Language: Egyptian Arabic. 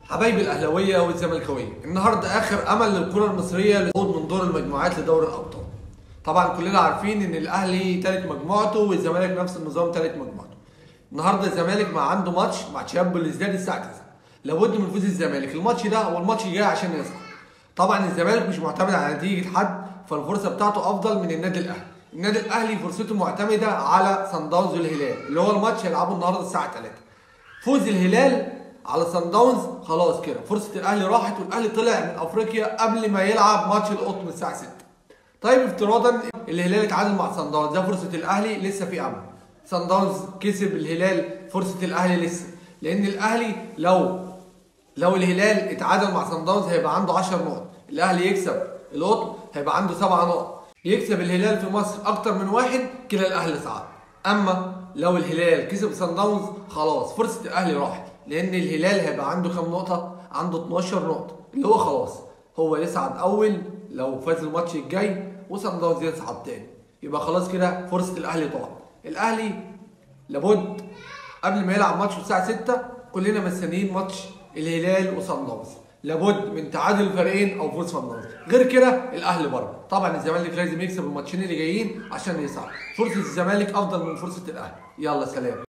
حبايبي الاهلاويه والزملكاويه النهارده اخر امل للكره المصريه للصعود من دور المجموعات لدوري الابطال طبعا كلنا عارفين ان الاهلي ثالث مجموعته والزمالك نفس النظام ثالث مجموعته النهارده الزمالك مع عنده ماتش مع شباب بلوزداد الساعه 9 لابد من فوز الزمالك الماتش ده هو الماتش جاي عشان يصعد طبعا الزمالك مش معتمد على نتيجه حد فالفرصه بتاعته افضل من النادي الاهلي النادي الاهلي فرصته معتمده على صن داونز والهلال اللي هو الماتش هيلعبه النهارده الساعه 3 فوز الهلال على صن داونز خلاص كده فرصه الاهلي راحت والاهلي طلع من افريقيا قبل ما يلعب ماتش القطن الساعه 6 طيب افتراضا الهلال اتعادل مع صن داونز ده فرصه الاهلي لسه في امل صن داونز كسب الهلال فرصه الاهلي لسه لان الاهلي لو لو الهلال اتعادل مع صن داونز هيبقى عنده 10 نقط الاهلي يكسب القطن هيبقى عنده 7 نقط يكسب الهلال في مصر اكتر من واحد كده الاهلي صعد اما لو الهلال كسب صن داونز خلاص فرصه الاهلي راحت لان الهلال هيبقى عنده كام نقطه عنده 12 نقطه اللي هو خلاص هو يصعد اول لو فاز الماتش الجاي وصن داونز يصعد تاني يبقى خلاص كده فرصه الاهلي ضاعت الاهلي لابد قبل ما يلعب ماتش الساعه 6 كلنا مستنيين ماتش الهلال وصن داونز لابد من تعادل الفريقين او فوز صن داونز غير كده الاهلي بره طبعا الزمالك لازم يكسب الماتشين اللي جايين عشان يصعد فرصه الزمالك افضل من فرصه الاهلي يلا سلام